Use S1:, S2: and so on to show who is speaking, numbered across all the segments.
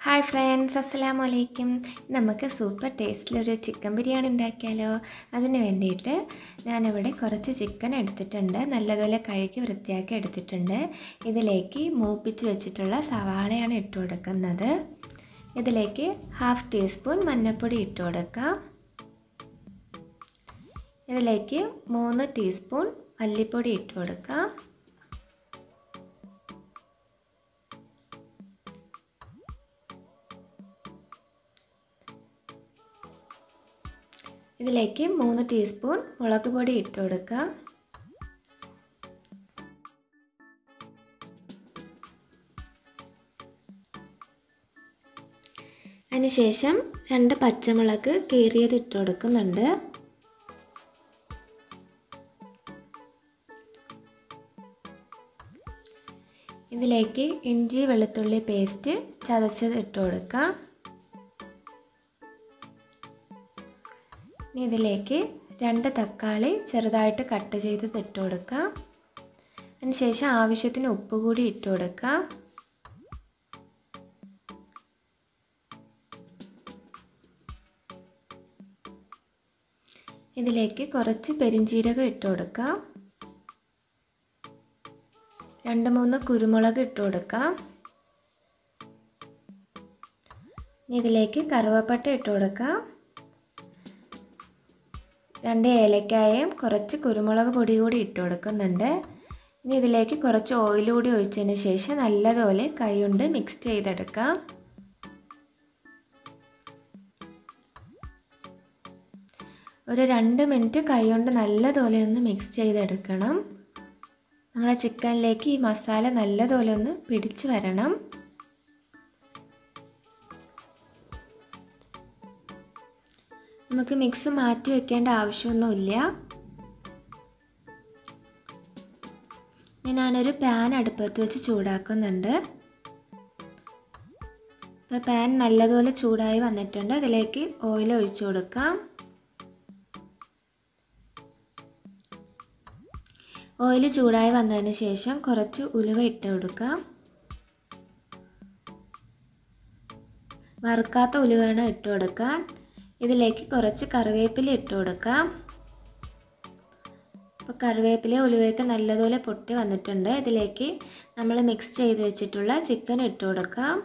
S1: hi friends അസ്സലാമു അലൈക്കും നമുക്ക് സൂപ്പർ ടേസ്റ്റിലൊരു ചിക്കൻ ബിരിയാണി ഉണ്ടാക്കിയാലോ അതിന് വേണ്ടിയിട്ട് ഞാനിവിടെ കുറച്ച് ചിക്കൻ എടുത്തിട്ടുണ്ട് നല്ലതുപോലെ കഴുകി വൃത്തിയാക്കി എടുത്തിട്ടുണ്ട് ഇതിലേക്ക് മൂപ്പിച്ച് വെച്ചിട്ടുള്ള സവാളയാണ് ഇട്ട് കൊടുക്കുന്നത് ഇതിലേക്ക് ഹാഫ് ടീസ്പൂൺ മഞ്ഞൾപ്പൊടി ഇട്ട് കൊടുക്കാം ഇതിലേക്ക് മൂന്ന് ടീസ്പൂൺ മല്ലിപ്പൊടി ഇട്ട് കൊടുക്കാം ഇതിലേക്ക് മൂന്ന് ടീസ്പൂൺ മുളക് പൊടി ഇട്ട് കൊടുക്കാം അതിനുശേഷം രണ്ട് പച്ചമുളക് കീറിയത് ഇട്ട് കൊടുക്കുന്നുണ്ട് ഇതിലേക്ക് ഇഞ്ചി വെളുത്തുള്ളി പേസ്റ്റ് ചതച്ചത് ഇട്ട് കൊടുക്കാം ഇനി ഇതിലേക്ക് രണ്ട് തക്കാളി ചെറുതായിട്ട് കട്ട് ചെയ്ത് ഇട്ട് കൊടുക്കാം അതിനുശേഷം ആവശ്യത്തിന് ഉപ്പ് കൂടി ഇട്ട് കൊടുക്കാം ഇതിലേക്ക് കുറച്ച് പെരിഞ്ചീരകം ഇട്ട് കൊടുക്കാം രണ്ട് മൂന്ന് കുരുമുളക് ഇട്ട് കൊടുക്കാം ഇതിലേക്ക് കറുവപ്പട്ട ഇട്ട് കൊടുക്കാം രണ്ട് ഏലക്കായയും കുറച്ച് കുരുമുളക് പൊടി കൂടി ഇട്ട് കൊടുക്കുന്നുണ്ട് ഇനി ഇതിലേക്ക് കുറച്ച് ഓയിൽ കൂടി ഒഴിച്ചതിന് ശേഷം നല്ലതുപോലെ കൈകൊണ്ട് മിക്സ് ചെയ്തെടുക്കാം ഒരു രണ്ട് മിനിറ്റ് കൈകൊണ്ട് നല്ലതുപോലെ ഒന്ന് മിക്സ് ചെയ്തെടുക്കണം നമ്മുടെ ചിക്കനിലേക്ക് ഈ മസാല നല്ലതുപോലെ ഒന്ന് പിടിച്ച് വരണം നമുക്ക് മിക്സ് മാറ്റി വെക്കേണ്ട ആവശ്യമൊന്നുമില്ല ഞാനൊരു പാൻ അടുപ്പത്ത് വെച്ച് ചൂടാക്കുന്നുണ്ട് ഇപ്പോൾ പാൻ നല്ലതുപോലെ ചൂടായി വന്നിട്ടുണ്ട് അതിലേക്ക് ഓയിൽ ഒഴിച്ചു കൊടുക്കാം ഓയിൽ ചൂടായി വന്നതിന് ശേഷം കുറച്ച് ഉലുവ ഇട്ട് കൊടുക്കാം വറുക്കാത്ത ഉലുവയാണ് ഇട്ട് കൊടുക്കാൻ ഇതിലേക്ക് കുറച്ച് കറിവേപ്പില ഇട്ട് കൊടുക്കാം അപ്പോൾ കറിവേപ്പില ഉലുവയൊക്കെ നല്ലതുപോലെ പൊട്ടി വന്നിട്ടുണ്ട് ഇതിലേക്ക് നമ്മൾ മിക്സ് ചെയ്ത് വെച്ചിട്ടുള്ള ചിക്കൻ ഇട്ട് കൊടുക്കാം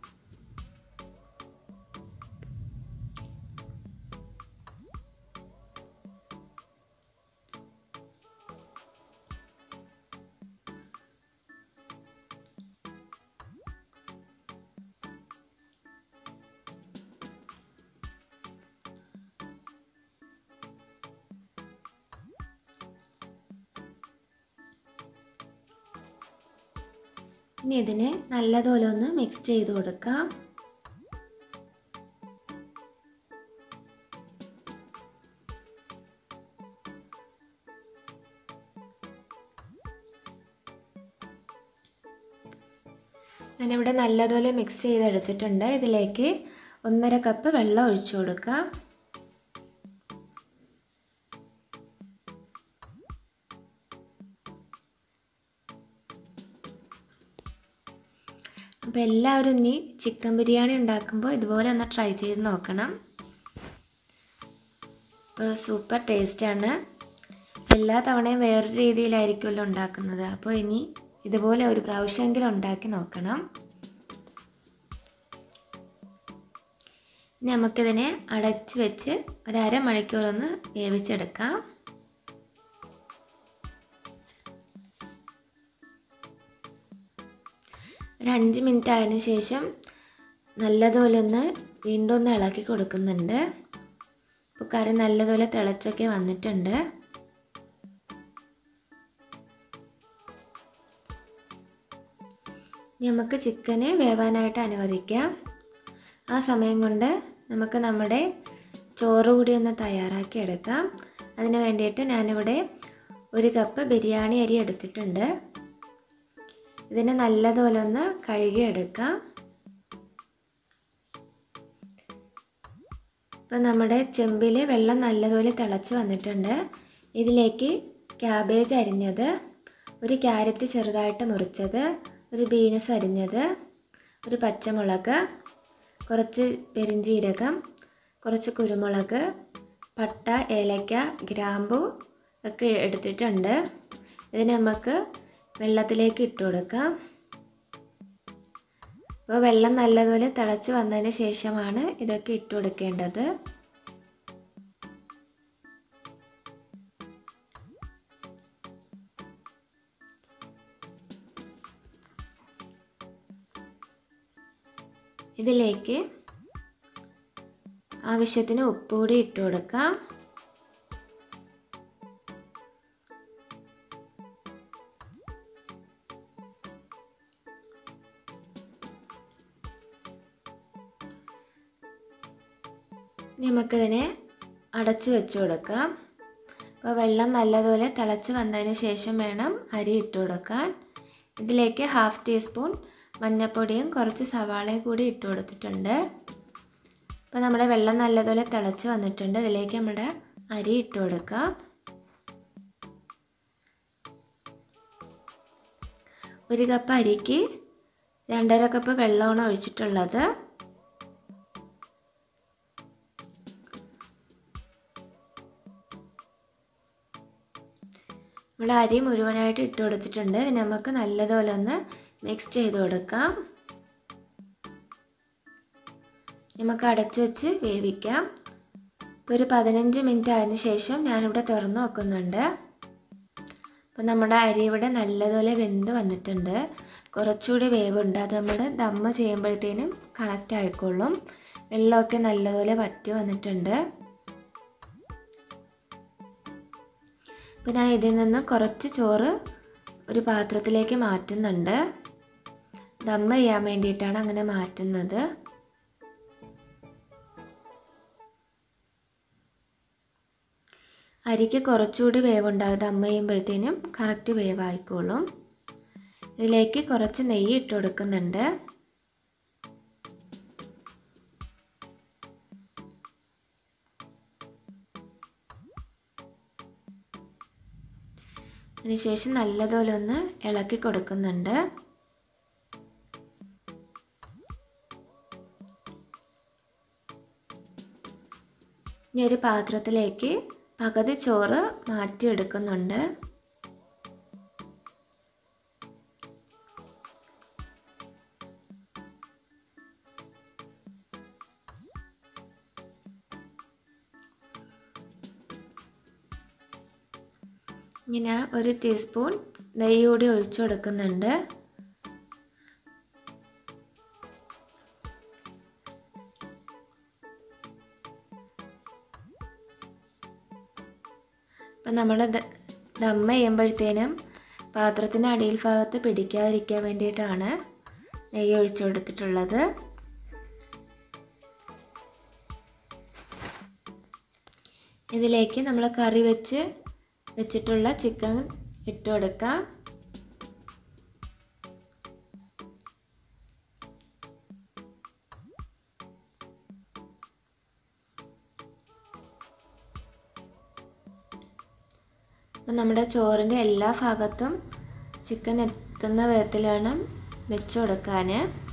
S1: ഇനി ഇതിനെ നല്ലതുപോലെ ഒന്ന് മിക്സ് ചെയ്ത് കൊടുക്കാം ഞാനിവിടെ നല്ലതുപോലെ മിക്സ് ചെയ്തെടുത്തിട്ടുണ്ട് ഇതിലേക്ക് ഒന്നര കപ്പ് വെള്ളം ഒഴിച്ചു കൊടുക്കാം അപ്പോൾ എല്ലാവരും ഇനി ചിക്കൻ ബിരിയാണി ഉണ്ടാക്കുമ്പോൾ ഇതുപോലെ ഒന്ന് ട്രൈ ചെയ്ത് നോക്കണം അപ്പോൾ സൂപ്പർ ടേസ്റ്റാണ് എല്ലാ തവണയും വേറൊരു രീതിയിലായിരിക്കുമല്ലോ ഉണ്ടാക്കുന്നത് അപ്പോൾ ഇനി ഇതുപോലെ ഒരു പ്രാവശ്യമെങ്കിലും ഉണ്ടാക്കി നോക്കണം ഇനി നമുക്കിതിനെ അടച്ച് വെച്ച് ഒരു അരമണിക്കൂറൊന്ന് വേവിച്ചെടുക്കാം ഒരു അഞ്ച് മിനിറ്റ് ആയതിന് ശേഷം നല്ലതുപോലെ ഒന്ന് വീണ്ടും ഒന്ന് ഇളക്കി കൊടുക്കുന്നുണ്ട് ഇപ്പോൾ കറി നല്ലതുപോലെ തിളച്ചൊക്കെ വന്നിട്ടുണ്ട് നമുക്ക് ചിക്കന് വേവാനായിട്ട് അനുവദിക്കാം ആ സമയം കൊണ്ട് നമുക്ക് നമ്മുടെ ചോറ് കൂടി ഒന്ന് തയ്യാറാക്കി എടുക്കാം അതിന് വേണ്ടിയിട്ട് ഞാനിവിടെ ഒരു കപ്പ് ബിരിയാണി അരി എടുത്തിട്ടുണ്ട് ഇതിനെ നല്ലതുപോലെ ഒന്ന് കഴുകിയെടുക്കാം ഇപ്പം നമ്മുടെ ചെമ്പിൽ വെള്ളം നല്ലതുപോലെ തിളച്ച് വന്നിട്ടുണ്ട് ഇതിലേക്ക് ക്യാബേജ് അരിഞ്ഞത് ഒരു ക്യാരറ്റ് ചെറുതായിട്ട് മുറിച്ചത് ഒരു ബീൻസ് അരിഞ്ഞത് ഒരു പച്ചമുളക് കുറച്ച് പെരിഞ്ചീരകം കുറച്ച് കുരുമുളക് പട്ട ഏലക്ക ഗ്രാമ്പു ഒക്കെ എടുത്തിട്ടുണ്ട് ഇത് നമുക്ക് വെള്ളത്തിലേക്ക് ഇട്ട് കൊടുക്കാം അപ്പോൾ വെള്ളം നല്ലതുപോലെ തിളച്ച് വന്നതിന് ശേഷമാണ് ഇതൊക്കെ ഇട്ട് കൊടുക്കേണ്ടത് ഇതിലേക്ക് ആവശ്യത്തിന് ഉപ്പ് കൂടി ഇട്ട് കൊടുക്കാം നമുക്കിതിനെ അടച്ചു വെച്ച് കൊടുക്കാം അപ്പോൾ വെള്ളം നല്ലതുപോലെ തിളച്ച് വന്നതിന് ശേഷം വേണം അരി ഇട്ട് കൊടുക്കാൻ ഇതിലേക്ക് ഹാഫ് ടീസ്പൂൺ മഞ്ഞൾപ്പൊടിയും കുറച്ച് സവാളയും കൂടി ഇട്ട് കൊടുത്തിട്ടുണ്ട് അപ്പോൾ നമ്മുടെ വെള്ളം നല്ലതുപോലെ തിളച്ച് വന്നിട്ടുണ്ട് ഇതിലേക്ക് നമ്മുടെ അരി ഇട്ട് കൊടുക്കാം ഒരു കപ്പ് അരിക്ക് രണ്ടര കപ്പ് വെള്ളമാണ് ഒഴിച്ചിട്ടുള്ളത് നമ്മുടെ അരി മുഴുവനായിട്ട് ഇട്ട് കൊടുത്തിട്ടുണ്ട് ഇനി നമുക്ക് നല്ലതുപോലെ ഒന്ന് മിക്സ് ചെയ്ത് കൊടുക്കാം നമുക്ക് അടച്ചു വെച്ച് വേവിക്കാം ഇപ്പോൾ ഒരു പതിനഞ്ച് മിനിറ്റ് ആയതിന് ശേഷം ഞാനിവിടെ തുറന്നു നോക്കുന്നുണ്ട് അപ്പോൾ നമ്മുടെ അരി ഇവിടെ നല്ലതുപോലെ വെന്ത് വന്നിട്ടുണ്ട് കുറച്ചുകൂടി വേവുണ്ട് അത് നമ്മൾ ദമ്മ ചെയ്യുമ്പോഴത്തേനും കറക്റ്റ് ആയിക്കോളും വെള്ളമൊക്കെ നല്ലതുപോലെ വറ്റി വന്നിട്ടുണ്ട് അപ്പോൾ ഞാൻ ഇതിൽ നിന്ന് കുറച്ച് ചോറ് ഒരു പാത്രത്തിലേക്ക് മാറ്റുന്നുണ്ട് ദമ്മ ചെയ്യാൻ വേണ്ടിയിട്ടാണ് അങ്ങനെ മാറ്റുന്നത് അരിക്ക് കുറച്ചുകൂടി വേവുണ്ടാകും ദമ്മ ചെയ്യുമ്പോഴത്തേനും കറക്റ്റ് വേവായിക്കോളും ഇതിലേക്ക് കുറച്ച് നെയ്യ് ഇട്ട് കൊടുക്കുന്നുണ്ട് അതിനുശേഷം നല്ലതുപോലെ ഒന്ന് ഇളക്കി കൊടുക്കുന്നുണ്ട് ഇനി ഒരു പാത്രത്തിലേക്ക് പകുതി ചോറ് മാറ്റിയെടുക്കുന്നുണ്ട് ഇങ്ങനെ ഒരു ടീസ്പൂൺ നെയ്യ് കൂടി ഒഴിച്ചു കൊടുക്കുന്നുണ്ട് അപ്പം നമ്മൾ ദമ്മ ചെയ്യുമ്പോഴത്തേനും പാത്രത്തിന് അടിയിൽ ഭാഗത്ത് പിടിക്കാതിരിക്കാൻ വേണ്ടിയിട്ടാണ് നെയ്യ് ഒഴിച്ചു കൊടുത്തിട്ടുള്ളത് ഇതിലേക്ക് നമ്മൾ കറി വെച്ച് വെച്ചിട്ടുള്ള ചിക്കൻ ഇട്ട് കൊടുക്കാം അപ്പം നമ്മുടെ ചോറിൻ്റെ എല്ലാ ഭാഗത്തും ചിക്കൻ എത്തുന്ന വിധത്തിൽ വേണം വെച്ച് കൊടുക്കാൻ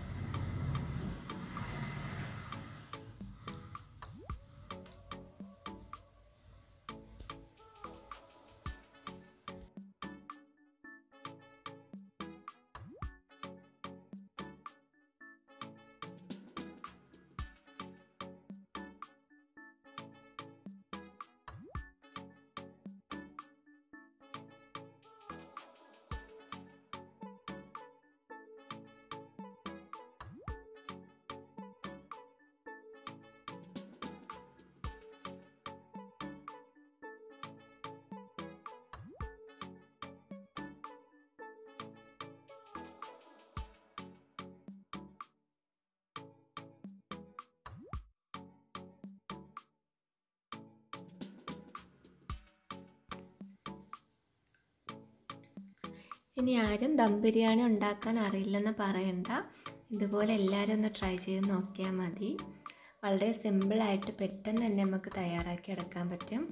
S1: ഇനി ആരും ദം ബിരിയാണി ഉണ്ടാക്കാൻ അറിയില്ലെന്ന് പറയണ്ട ഇതുപോലെ എല്ലാവരും ഒന്ന് ട്രൈ ചെയ്ത് നോക്കിയാൽ മതി വളരെ സിമ്പിളായിട്ട് പെട്ടെന്ന് തന്നെ നമുക്ക് തയ്യാറാക്കി എടുക്കാൻ പറ്റും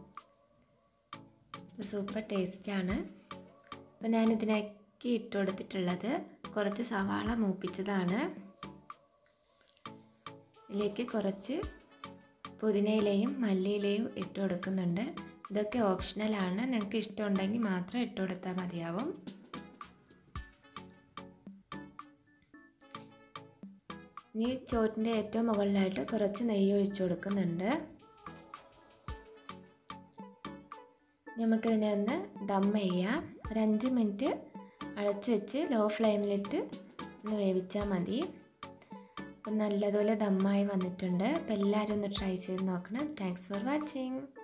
S1: സൂപ്പർ ടേസ്റ്റാണ് അപ്പോൾ ഞാൻ ഇതിനേക്ക് ഇട്ട് കൊടുത്തിട്ടുള്ളത് കുറച്ച് സവാള മൂപ്പിച്ചതാണ് ഇതിലേക്ക് കുറച്ച് പുതിനയിലയും മല്ലിയിലയും ഇട്ട് കൊടുക്കുന്നുണ്ട് ഇതൊക്കെ ഓപ്ഷണലാണ് നിങ്ങൾക്ക് ഇഷ്ടമുണ്ടെങ്കിൽ മാത്രം ഇട്ട് കൊടുത്താൽ മതിയാവും ഇനി ചോറ്റിൻ്റെ ഏറ്റവും മുകളിലായിട്ട് കുറച്ച് നെയ്യ് ഒഴിച്ചു കൊടുക്കുന്നുണ്ട് നമുക്കിതിനെ ഒന്ന് ദം ചെയ്യാം ഒരു അഞ്ച് മിനിറ്റ് അടച്ചു വെച്ച് ലോ ഫ്ലെയിമിലിട്ട് ഒന്ന് വേവിച്ചാൽ മതി അപ്പം നല്ലതുപോലെ ദമ്മായി വന്നിട്ടുണ്ട് അപ്പോൾ എല്ലാവരും ഒന്ന് ട്രൈ ചെയ്ത് നോക്കണം താങ്ക്സ് ഫോർ വാച്ചിങ്